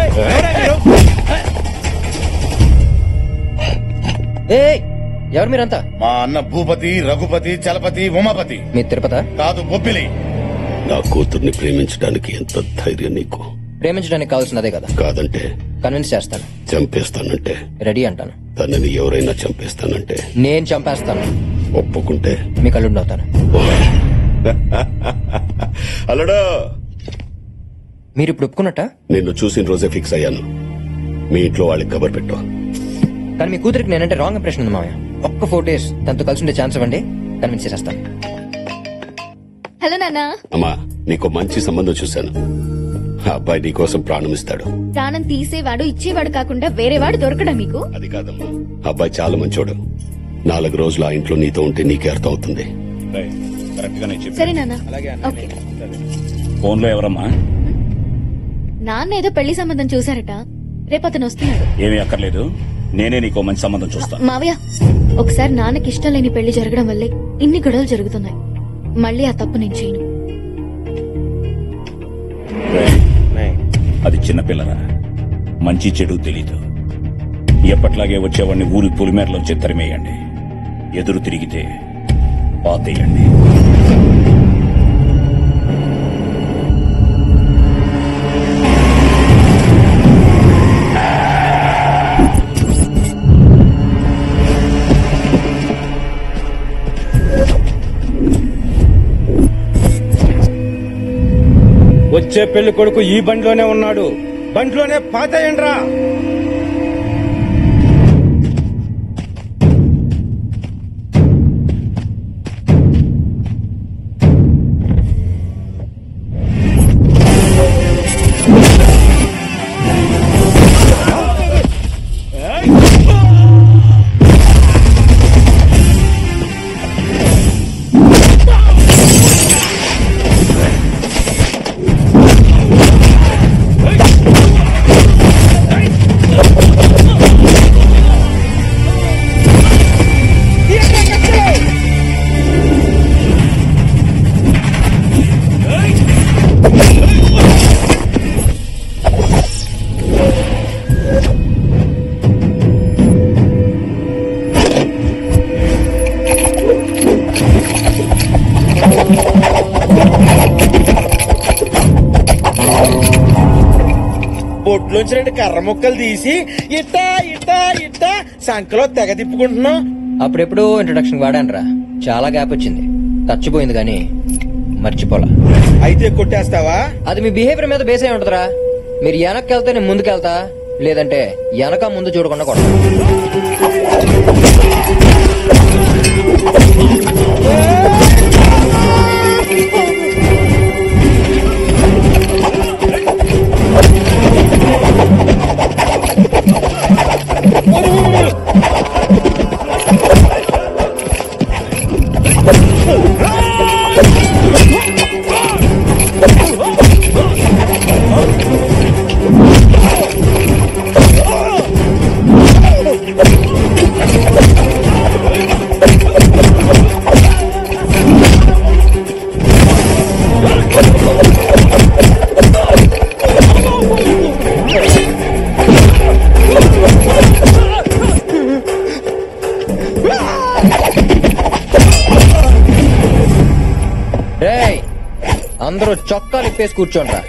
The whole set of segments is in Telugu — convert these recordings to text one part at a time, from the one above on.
ఏ ఎవరు మీరంతా మా అన్న భూపతి రఘుపతి చలపతి ఉమాపతి మీ తిరుపత కాదు బొబ్బిలి నా కూతుర్ని ప్రేమించడానికి ఎంత ధైర్యం నీకు ప్రేమించడానికి కావాల్సినదే కదా కాదంటే కన్విన్స్ చేస్తాను చంపేస్తానంటే రెడీ అంటాను తనని ఎవరైనా చంపేస్తానంటే నేను చంపేస్తాను ఒప్పుకుంటే మీ కళ్ళు అవుతాను అలడా మీరు ఇప్పుడు ఒప్పుకున్నట్ట నిన్ను చూసిన రోజే ఫిక్స్ అయ్యాను మీ ఇంట్లో వాళ్ళకి కబర్ పెట్టు కానీ మీ కూతురికి నేనంటే రాంగ్ ఇంప్రెషన్ ఉంది మామయ్య ఒక్క ఫోర్ డేస్ తనతో కలిసి ఉండే ఛాన్స్ ఇవ్వండి కన్విన్స్ చేసేస్తాను హలో నాన్న అమ్మా నీకు మంచి సంబంధం చూశాను ఆ అబ్బాయి నీకోసం ప్రాణం ఇస్తాడు ప్రాణం తీసేవాడు ఇచ్చేవాడు కాకుండా వేరేవాడు దొరకడా మీకు అది కాదమ్మా ఆ అబ్బాయి చాలా మంచోడు నాలుగు రోజులు ఆ ఇంట్లో నీతో ఉంటే నీకే అర్థం అవుతుంది కరెక్ట్ గానే చెప్పి సరే నాన్న ఓకే ఫోన్ లో ఎవరమ్మా నాన్న ఏదో పెళ్లి సంబంధం చూసారట రేపు అతను వస్తున్నాడు ఏమీ అక్కర్లేదు నేనే నీకు మంచి సంబంధం చూస్తాను మావయ్య ఒకసారి నాన్నకి ఇష్టం లేని పెళ్లి జరగడం వల్లే ఇన్ని గొడవలు జరుగుతున్నాయి మళ్ళీ ఆ తప్పు నేను చేయను రేయ్, అది చిన్నపిల్లరా మంచి చెడు తెలీదు ఎప్పట్లాగే వచ్చేవాడిని ఊరి పులిమేరలోంచి తరిమేయండి ఎదురు తిరిగితే పాతేయండి వచ్చే పెళ్లి కొడుకు ఈ బండిలోనే ఉన్నాడు బండిలోనే పాతేయండ్రా బొట్లోంచి రెండు కర్ర ముక్కలు తీసి ఇట్టా ఇట్టా ఇట్టా సంకలో తెగ తిప్పుకుంటున్నాం అప్పుడెప్పుడు ఇంట్రొడక్షన్ వాడానురా చాలా గ్యాప్ వచ్చింది చచ్చిపోయింది కానీ మర్చిపోలా అయితే కొట్టేస్తావా అది మీ బిహేవియర్ మీద బేస్ అయి ఉంటదిరా మీరు వెనక్కి వెళ్తే నేను ముందుకెళ్తా లేదంటే వెనక ముందు చూడకుండా కొడతా రేయ్ అందరూ చొక్కాలు ఇప్పేసి కూర్చోండ్రా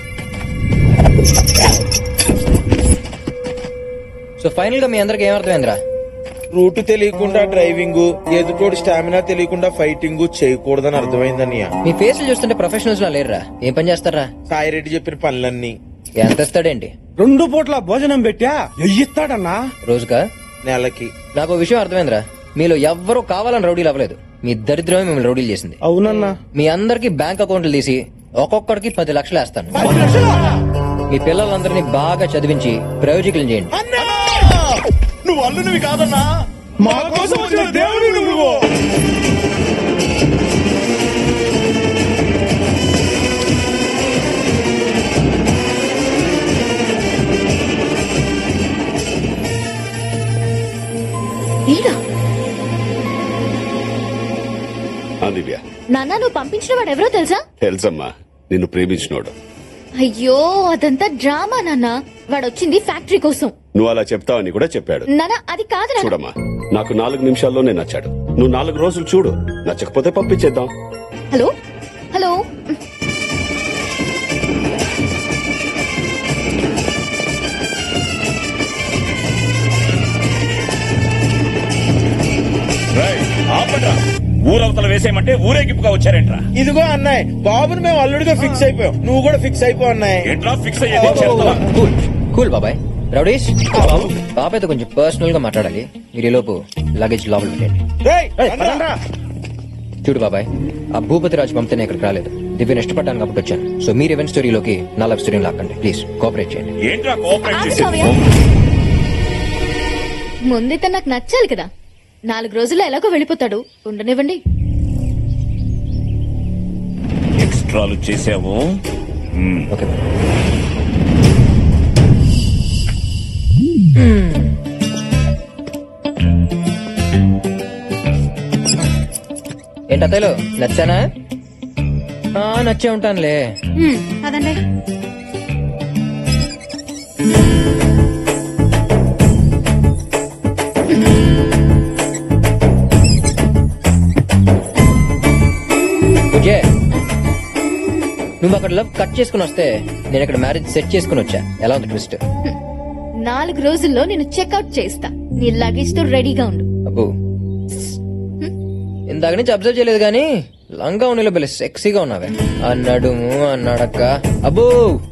సో ఫైనల్ గా మీ అందరికి ఏమర్థమైందిరా రూట్ తెలియకుండా డ్రైవింగ్ ఎదుటోడి స్టామినా తెలియకుండా ఫైటింగ్ చేయకూడదని అర్థమైందన్నయ్య మీ ఫేస్లు చూస్తుంటే ప్రొఫెషనల్స్ లా లేరురా ఏం పని చేస్తారా సాయిరెడ్డి చెప్పిన పనులన్నీ ఎంత ఇస్తాడేంటి రెండు పూట్ల భోజనం పెట్టా ఎయ్యిస్తాడన్నా రోజుకా నెలకి నాకు ఓ విషయం అర్థమైందిరా మీలో ఎవ్వరూ కావాలని రౌడీలు అవ్వలేదు మీ దరిద్రమే మిమ్మల్ని రౌడీలు చేసింది అవునన్నా మీ అందరికి బ్యాంక్ అకౌంట్లు తీసి ఒక్కొక్కడికి పది లక్షలు వేస్తాను మీ పిల్లలందరినీ బాగా చదివించి ప్రయోజకులు చేయండి నువ్వు అల్లునివి కాదన్నా మా కోసం వచ్చిన దేవుడు నువ్వు ఈడా ఆ దివ్య నాన్న నువ్వు పంపించిన వాడు ఎవరో తెలుసా తెలుసమ్మా నిన్ను ప్రేమించినోడు అయ్యో అదంతా డ్రామా నాన్న వాడు వచ్చింది ఫ్యాక్టరీ కోసం నువ్వు అలా చెప్తావని కూడా చెప్పాడు నానా అది కాదు నాన్న. చూడమ్మా నాకు నాలుగు నిమిషాల్లోనే నచ్చాడు నువ్వు నాలుగు రోజులు చూడు నచ్చకపోతే పంపించేద్దాం హలో హలో రేయ్, ఆపండ్రా ఊరవతల వేసేయమంటే ఊరేగింపుగా వచ్చారేంట్రా ఇదిగో అన్నయ్య బాబుని మేము అల్లుడిగా ఫిక్స్ అయిపోయాం నువ్వు కూడా ఫిక్స్ అయిపో అన్నయ్య ఎట్లా ఫిక్స్ అయ్యేది చేస్తావా? కూల్ కూల్ బాబాయ్ రౌడీస్ బాబాయ్తో కొంచెం పర్సనల్ గా మాట్లాడాలి మీరు ఈ లోపు లగేజ్ లోపల పెట్టండి రేయ్, రండ్రా. చూడు బాబాయ్ ఆ భూపతి రాజు పంపితే నేను ఇక్కడికి రాలేదు దివ్యను ఇష్టపడ్డాను కాబట్టి వచ్చాను సో మీరు ఈవెంట్ స్టోరీలోకి నా లవ్ స్టోరీని లాక్కండి ప్లీజ్ కోఆపరేట్ చేయండి ఏంట్రా కోఆపరేట్ ఆగు, చేసేది కావ్య. ముందైతే నాకు నచ్చాలి కదా నాలుగు రోజుల్లో ఎలాగో వెళ్ళిపోతాడు ఉండనివ్వండి ఎక్స్ట్రాలు చేసావు మ్మ్. ఓకే బాయ్ ఏంటి అత్తయ్యలు నచ్చానా ఆ, నచ్చే ఉంటానులే అదండి విజయ్ నువ్వు అక్కడ లవ్ కట్ చేసుకుని వస్తే నేను ఇక్కడ మ్యారేజ్ సెట్ చేసుకుని వచ్చా ఎలా ఉంది ట్విస్ట్ నాలుగు రోజుల్లో నేను చెక్అవుట్ చేస్తా నీ లగేజ్ తో రెడీగా ఉండు అబ్బో ఇందాక నుంచి అబ్జర్వ్ చేయలేదు కానీ లంగా ఉన్నలో భలే సెక్సీగా ఉన్నావే అన్నాడుము అన్నాడక్క అబ్బో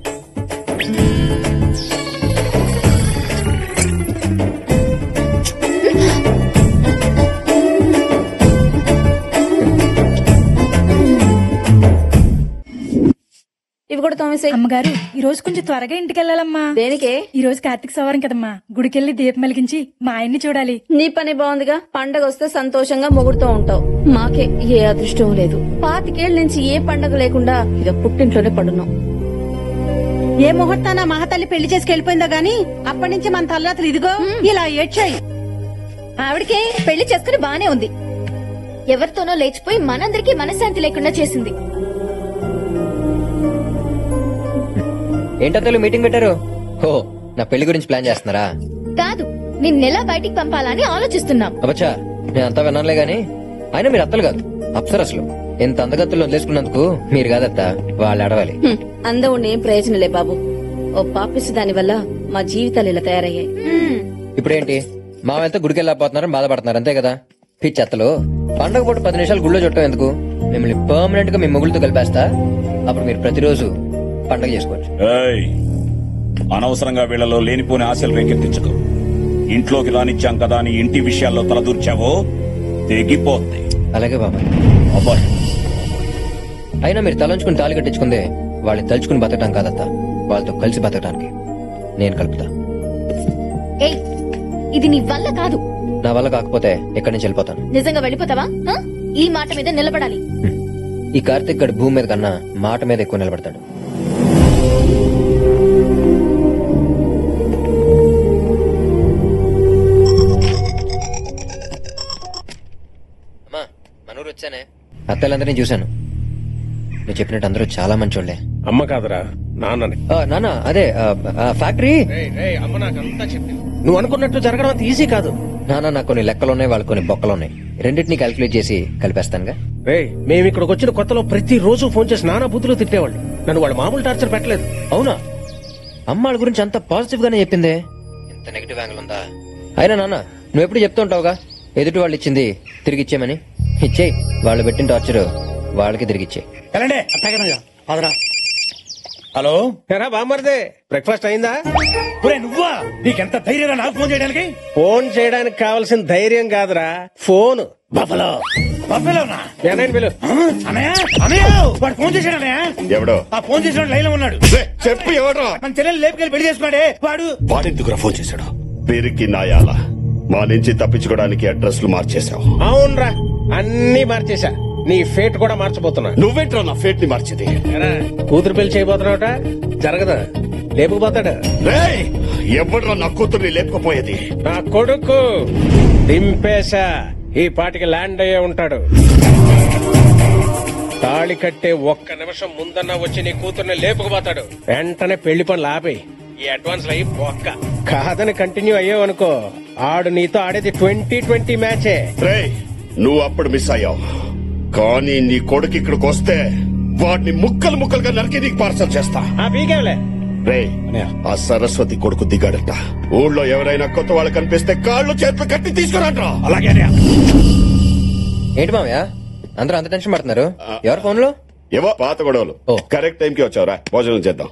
ఇవి కూడా తోమేసే అమ్మగారు ఈ రోజు కొంచెం త్వరగా ఇంటికి వెళ్ళాలమ్మా దేనికే ఈ రోజు కార్తీక సవారం కదమ్మా గుడికెళ్ళి దీపం వెలిగించి మా ఆయన్ని చూడాలి నీ పని బాగుందిగా పండగ వస్తే సంతోషంగా మొగుడుతూ ఉంటావు మాకే ఏ అదృష్టం లేదు పాతికేళ్ల నుంచి ఏ పండగ లేకుండా ఇక పుట్టింట్లోనే పడున్నాం ఏ ముహూర్తాన మహాతల్లి పెళ్లి చేసుకు వెళ్ళిపోయిందో గాని అప్పటి నుంచి మన తల్లాతలు ఇదిగో ఇలా ఏడ్చాయి ఆవిడకే పెళ్లి చేసుకుని బానే ఉంది ఎవరితోనో లేచిపోయి మనందరికీ మనశ్శాంతి లేకుండా చేసింది ఏంటత్తలు మీటింగ్ పెట్టారు ఓ నా పెళ్లి గురించి ప్లాన్ చేస్తున్నారా కాదు నిన్నెలా బయటికి పంపాలని ఆలోచిస్తున్నాం అబ్బచ్చా నేను అంతా విన్నానులే గాని అయినా మీరు అత్తలు కాదు అప్సరసలు ఎంత అందగత్తులు వదిలేసుకున్నందుకు మీరు కాదత్త వాళ్ళు అడవాలి హ్మ్, అందం ఏం ప్రయోజనలే బాబు ఓ పాపిసి దాని వల్ల మా జీవితాలు ఇలా తయారయ్యాయి ఇప్పుడేంటి మా వెళ్తే గుడికి వెళ్ళకపోతున్నారని బాధపడుతున్నారు అంతే కదా పిచ్చత్తలు పండగ పూట పది నిమిషాలు గుళ్ళో చుట్టం ఎందుకు మిమ్మల్ని పర్మనెంట్ గా మీ మొగులతో కలిపేస్తా అప్పుడు మీరు ప్రతిరోజు పండగ చేసుకోవచ్చు ఏయ్, అనవసరంగా వీళ్ళలో లేనిపోని ఆశలు రేకెత్తించకు ఇంట్లోకి రానిచ్చాం కదా అని ఇంటి విషయాల్లో తలదూర్చావో తెగిపోద్ది అలాగే బాబాయ్ అబ్బాయి అయినా మీరు తలంచుకుని తాళి కట్టించుకుందే వాళ్ళని తలుచుకుని బతకడం కాదత్త వాళ్ళతో కలిసి బతకడానికి నేను కలుపుతా ఏయ్ ఇది నీ వల్ల కాదు నా వల్ల కాకపోతే ఎక్కడి నుంచి వెళ్ళిపోతాను నిజంగా వెళ్ళిపోతావా ఆ? ఈ మాట మీద నిలబడాలి హ్మ్. ఈ కార్తిక్ గడు భూమి మీద కన్నా మాట మీద ఎక్కువ నిలబడతాడు అమ్మా మనూరు వచ్చానే అత్తలందరినీ చూశాను నువ్వు చెప్పినట్టు అందరూ చాలా మంచోళ్లే అమ్మ కాదురా నాన్నని ఆ, నాన్న అదే ఆ, ఆ, ఫ్యాక్టరీ అమ్మ నాకంతా చెప్పింది నువ్వు అనుకున్నట్టు జరగడం అంత ఈజీ కాదు నాన్న నాకు కొన్ని లెక్కలు ఉన్నాయి వాళ్ళు కొన్ని బొక్కలు ఉన్నాయి రెండింటిని క్యాల్కులేట్ చేసి కలిపేస్తానుగా రే మేము ఇక్కడికి వచ్చిన కొత్తలో ప్రతి రోజు ఫోన్ చేసి నానా బుద్ధులు తిట్టేవాళ్ళు నన్ను వాళ్ళు మామూలు టార్చర్ పెట్టలేదు అవునా అమ్మ వాళ్ళ గురించి అంత పాజిటివ్ గానే చెప్పిందే ఎంత నెగిటివ్ యాంగిల్ ఉందా అయినా నాన్న నువ్వు ఎప్పుడు చెప్తూ ఉంటావుగా ఎదుటి వాళ్ళు ఇచ్చింది తిరిగి ఇచ్చేయమని ఇచ్చేయి వాళ్ళు పెట్టిన టార్చర్ వాళ్ళకి తిరిగి ఇచ్చే హలో ఎరా బామ్మర్దే బ్రేక్ఫాస్ట్ అయిందా ఒరే నువ్వా నీకెంత ధైర్యం నాకు ఫోన్ చేయడానికి ఫోన్ చేయడానికి కావాల్సిన ధైర్యం కాదురా ఫోన్ బఫలో బఫలోనా ఎనైన్ పిలు అనయ్య అనయ్య వాడు ఫోన్ చేశాడు అనయ్య ఎవడో ఆ ఫోన్ చేసిన లైన్ లో ఉన్నాడు చెప్పు ఎవడో మన చెల్లెలు లేపుకెళ్ళి పెళ్లి చేసుకున్నాడే వాడు వాడెందుకురా ఫోన్ చేశాడు పేరుకి నాయాల మా నుంచి తప్పించుకోవడానికి అడ్రస్లు మార్చేశావు అవునరా అన్ని మార్చేశా నీ ఫేట్ కూడా మార్చబోతున్నా నువ్వేంట్రా నా ఫేట్ ని మార్చింది ఎరా, కూతురు పెళ్లి చేయబోతున్నావుట జరగదా లేపుకుపోతాడు రేయ్ ఎవడ్రా నా కూతుర్ని లేపుకుపోయేది నా కొడుకు దింపేశా ఈ పాటికి ల్యాండ్ అయ్యే ఉంటాడు తాళి కట్టే ఒక్క నిమిషం ముందన్న వచ్చి నీ కూతుర్ని లేపుకుపోతాడు వెంటనే పెళ్లి పనులు ఆపేయి ఈ అడ్వాన్స్ అయ్యి పోక్క కాదని కంటిన్యూ అయ్యావనుకో ఆడు నీతో ఆడేది ట్వంటీ ట్వంటీ మ్యాచే రే నువ్వు అప్పుడు మిస్ అయ్యావు కానీ నీ కొడుకు ఇక్కడికి వస్తే వాడిని ముక్కలు ముక్కలుగా నరికి నీకు పార్సల్ చేస్తా ఆ పీకేవలే రే ఆ సరస్వతి కొడుకు దిగాడట ఊళ్ళో ఎవరైనా కొత్త వాళ్ళు కనిపిస్తే కాళ్ళు చేతులు కట్టి తీసుకురాట్రా అలాగే ఏంటి మామయ్య అందరూ అంత టెన్షన్ పడుతున్నారు ఎవరు ఫోన్ లో ఏవో పాత గొడవలు ఓ. కరెక్ట్ టైం కి వచ్చావురా భోజనం చేద్దాం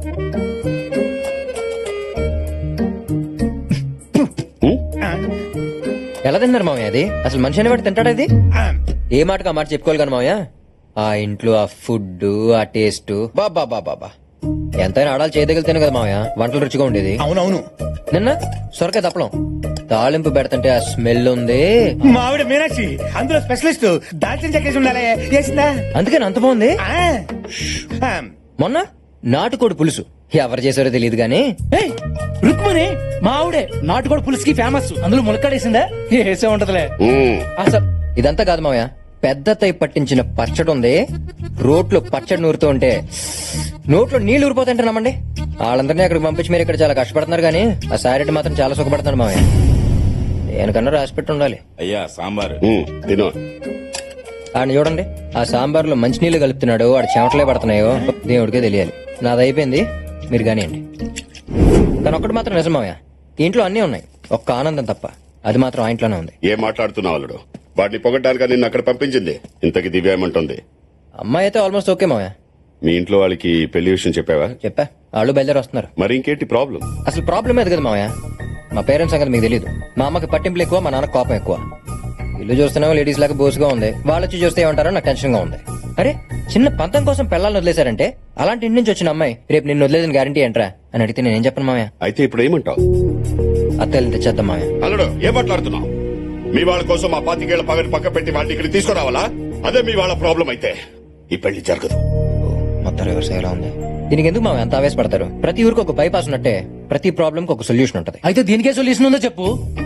ఎలా తిన్నారు మామయ్య అది అసలు మనిషి అనేవాడు తింటాడా ఇది ఏ మాటకు ఆ మాట చెప్పుకోవాలి కానీ మామయ్య ఆ ఇంట్లో ఆ ఫుడ్ ఆ టేస్ట్ బాబా బాబా బాబా ఎంతైనా ఆడాలి చేయదగిలితేనే కదా మామయ్య వంటలు రుచిగా ఉండేది అవునవును నిన్న సొరకాయ తప్పలం తాలింపు పెడతంటే ఆ స్మెల్ ఉంది మా ఆవిడ మీనాక్షి అందులో స్పెషలిస్ట్ దాల్చిన చెక్కేసి ఉండాలి వేసిందా అందుకని అంత బాగుంది ఆ. ఆ. మొన్న నాటుకోడి పులుసు ఎవరు చేశారో తెలియదు గానీ రుక్మని మా ఆవిడే నాటుకోడి పులుసుకి ఫేమస్ అందులో ములక్కాడేసిందా వేసే ఉంటదిలే ఉమ్. అసలు ఇదంతా కాదు మామయ్య పెద్ద తై పట్టించిన పచ్చడి ఉంది రోట్లో పచ్చడి నూరుతూ ఉంటే నోట్లో నీళ్లు ఊరిపోతుంటే నమ్మండి వాళ్ళందరినీ అక్కడికి పంపించి మీరు ఇక్కడ చాలా కష్టపడుతున్నారు కానీ ఆ సారెడ్డి మాత్రం చాలా సుఖపడుతున్నాడు మామయ్య దేనికన్నా రాసి పెట్టి ఉండాలి అయ్యా సాంబార్ ఉమ్, తిను ఆయన చూడండి ఆ సాంబార్లో మంచినీళ్లు కలుపుతున్నాడు వాడు చెమటలే పడుతున్నాయో దేవుడికే తెలియాలి నాది అయిపోయింది మీరు కానివ్వండి కానీ ఒక్కటి మాత్రం నిజం మామయ్య ఈ ఇంట్లో అన్నీ ఉన్నాయి ఒక్క ఆనందం తప్ప అది మాత్రం ఆ ఇంట్లోనే ఉంది ఏం మాట్లాడుతున్నావు అల్లుడు వాడిని పొగడ్డానికి నిన్ను అక్కడ పంపించింది ఇంతకి దివ్య ఏమంటుంది అమ్మాయి అయితే ఆల్మోస్ట్ ఓకే మామయ్య మీ ఇంట్లో వాళ్ళకి పెళ్లి విషయం చెప్పావా చెప్పా వాళ్ళు బయలుదేరి వస్తున్నారు మరి ఇంకేంటి ప్రాబ్లం అసలు ప్రాబ్లం ఏది కదా మామయ్య మా పేరెంట్స్ సంగతి మీకు తెలియదు మా అమ్మకి పట్టింపులు ఎక్కువ మా నాన్న కోపం ఎక్కువ ఇల్లు చూస్తున్నావు లేడీస్ లాగా బోసుగా ఉంది వాళ్ళు వచ్చి చూస్తే ఏమంటారో నాకు టెన్షన్ గా ఉంది అరే చిన్న పంతం కోసం పిల్లల్ని వదిలేశారంటే అలాంటి ఇంటి నుంచి వచ్చిన అమ్మాయి రేపు నిన్ను వదిలేదని గ్యారంటీ ఏంట్రా అని అడిగితే నేనేం చెప్పను మామయ్య అయితే ఇప్పుడు ఏమంటావు అత్తల్ని తెచ్చేద్దాం మామయ్య అల్లుడు ఏం మాట్లాడుతున్నావు మీ వాళ్ళ కోసం మా పాతికేళ్ల పగని పక్క పెట్టి వాళ్ళని ఇక్కడ తీసుకురావాలా అదే మీ వాళ్ళ ప్రాబ్లం అయితే ఈ పెళ్లి జరగదు మొత్తం రివర్స్ అయ్యేలా ఉంది దీనికి ఎందుకు మామయ్య అంత ఆవేశపడతారు ప్రతి ఊరికి ఒక బైపాస్ ఉన్నట్టే ప్రతి ప్రాబ్లం కి ఒక సొల్యూషన్ ఉంటది అయితే దీనికే సొల్యూషన్ ఉందో చెప్పు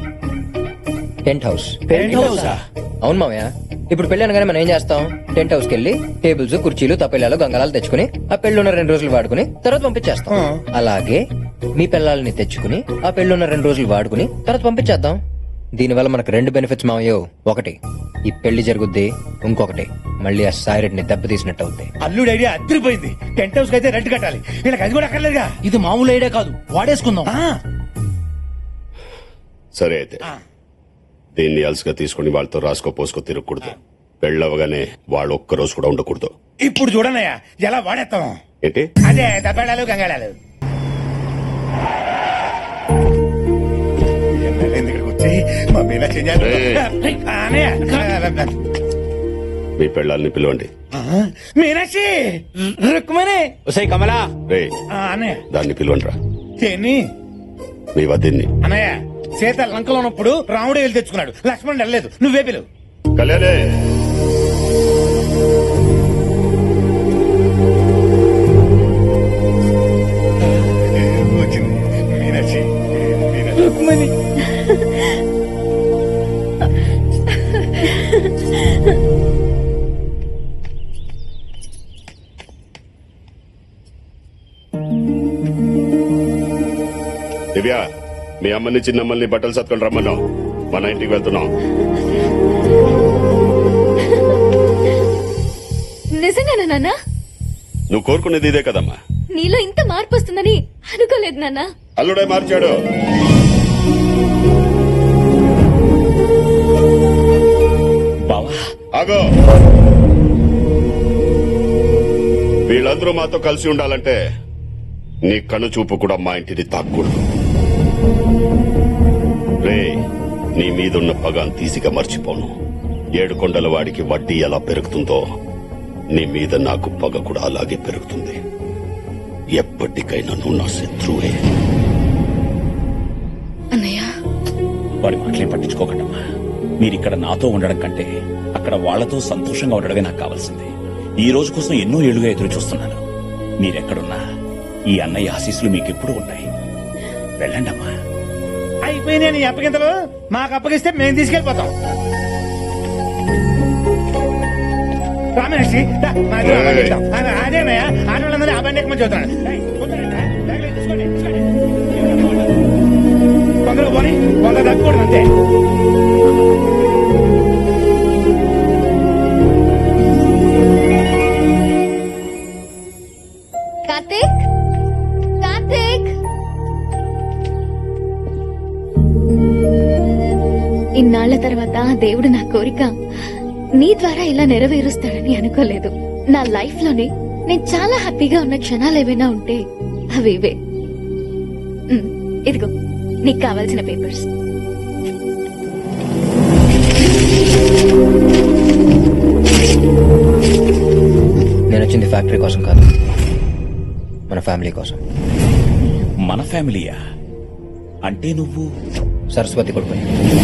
టెంట్ హౌస్ అవును మామయ్య ఇప్పుడు పెళ్లి అనగానే మనం ఏం చేస్తాం టెంట్ హౌస్ కి వెళ్ళి టేబుల్స్ కుర్చీలు తప్పెళ్ళాలు గంగళాలు తెచ్చుకుని ఆ పెళ్లి ఉన్న రెండు రోజులు వాడుకుని తర్వాత పంపించేస్తాం అలాగే మీ పిల్లల్ని తెచ్చుకుని ఆ పెళ్లి ఉన్న రెండు రోజులు వాడుకుని తర్వాత పంపించేద్దాం దీనివల్ల మనకు రెండు బెనిఫిట్స్ మామయ్యో ఒకటి ఈ పెళ్లి జరుగుద్ది ఇంకొకటి మళ్ళీ ఆ సాయిరెడ్ని దెబ్బతీసినట్టు అవుద్ది అల్లుడు ఐడియా అద్దరిపోయింది టెంట్ హౌస్ కి అయితే రెంట్ కట్టాలి వీళ్ళకి అది కూడా అక్కర్లేదుగా ఇది మామూలు ఐడియా కాదు వాడేసుకుందాం ఆ. సరే అయితే దీన్ని అలసిగా తీసుకుని వాళ్ళతో రాసుకో పోసుకో తిరగకూడదు పెళ్ళవగానే వాళ్ళు ఒక్క రోజు కూడా ఉండకూడదు ఇప్పుడు చూడనయ్యా ఎలా వాడేస్తాం ఏంటి అదే దబ్బేళాలు గంగాళాలు ఎన్నాళ్ళైంది ఇక్కడికి వచ్చి మా మీనాక్షి ఏం చేస్తుంది? ఏయ్. ఆ, అన్నయ్య. మీ పెళ్ళాలని పిలవండి ఆ, మీనాక్షి రుక్మని ఒసై కమలా రే ఆ, అన్నయ్య దాన్ని పిలవండి రా ఏంటి మీ వద్దిన్ని అన్నయ్య సీత లంకలో ఉన్నప్పుడు రాముడు వెళ్ళి తెచ్చుకున్నాడు లక్ష్మణుడు వెళ్ళలేదు నువ్వే పిలువు కళ్యాణే వచ్చింది మీనాక్షి మీనాక్షి దివ్య మీ అమ్మని చిన్నమ్మల్ని బట్టలు సత్కొని రమ్మన్నాం మన ఇంటికి వెళ్తున్నాం నిజంగానా నాన్న నువ్వు కోరుకునేది ఇదే కదమ్మా నీలో ఇంత మార్పు వస్తుందని అనుకోలేదు నాన్న అల్లుడే మార్చాడు బావా ఆగో వీళ్ళందరూ మాతో కలిసి ఉండాలంటే నీ కను చూపు కూడా మా ఇంటిని తాక్కూడదు రే నీ మీదున్న పగాన్ తీసిగా మర్చిపోను ఏడు కొండల వాడికి వడ్డీ ఎలా పెరుగుతుందో నీ మీద నాకు పగ కూడా అలాగే పెరుగుతుంది ఎప్పటికైనా నువ్వు నా శత్రువే అన్నయ్య వాడి మాటలేం పట్టించుకోకండమ్మా మీరిక్కడ నాతో ఉండడం కంటే అక్కడ వాళ్లతో సంతోషంగా ఉండడమే నాకు కావాల్సింది ఈ రోజు కోసం ఎన్నో ఏళ్లుగా ఎదురు చూస్తున్నాను మీరెక్కడున్నా ఈ అన్నయ్య ఆశీస్సులు మీకెప్పుడు ఉంటాయి వెళ్ళండమ్మా అయిపోయినాయి నీ అప్పగింతలు మాకు అప్పగిస్తే మేము తీసుకెళ్లిపోతాం రామేషి దా, మా ఇద్దరం అప్పగిస్తాం. అదే- అదేనయ్యా ఆడవాళ్ళందరూ ఆ బండి ఎక్కమని చెబుతున్నాడు ఏయ్, కూర్చోండి, రా. బ్యాగులు తీసుకోండి, తీసుకోండి. తగ్గకూడదు అంతే కార్తీక్ కార్తీక్ ఇన్నాళ్ల తర్వాత దేవుడు నా కోరిక నీ ద్వారా ఇలా నెరవేరుస్తాడని అనుకోలేదు నా లైఫ్ లోనే నేను చాలా హ్యాపీగా ఉన్న క్షణాలు ఏవైనా ఉంటే అవి ఇవే ఉమ్, ఇదిగో నీకు కావాల్సిన పేపర్స్ నేను వచ్చింది ఫ్యాక్టరీ కోసం కాదు మన ఫ్యామిలీ కోసం మన ఫ్యామిలీయా అంటే నువ్వు సరస్వతి కొడుకుని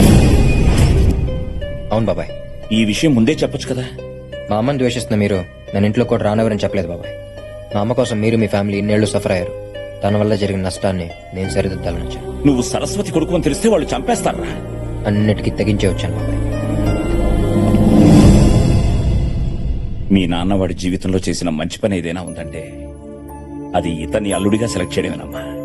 అవును బాబాయ్ ఈ విషయం ముందే చెప్పొచ్చు కదా మా అమ్మని ద్వేషిస్తున్న మీరు నన్ను ఇంట్లో కూడా రానవరని చెప్పలేదు బాబాయ్ మా అమ్మ కోసం మీరు మీ ఫ్యామిలీ ఇన్నేళ్లు సఫర్ అయ్యారు తన వల్ల జరిగిన నష్టాన్ని నేను సరిదిద్దాలని వచ్చాను నువ్వు సరస్వతి కొడుకు అని తెలిస్తే వాళ్ళు చంపేస్తారా అన్నిటికీ తెగించే వచ్చాను బాబాయ్ మీ నాన్న వాడి జీవితంలో చేసిన మంచి పని ఏదైనా ఉందంటే అది ఇతన్ని అల్లుడిగా సెలెక్ట్ చేయడమేనమ్మా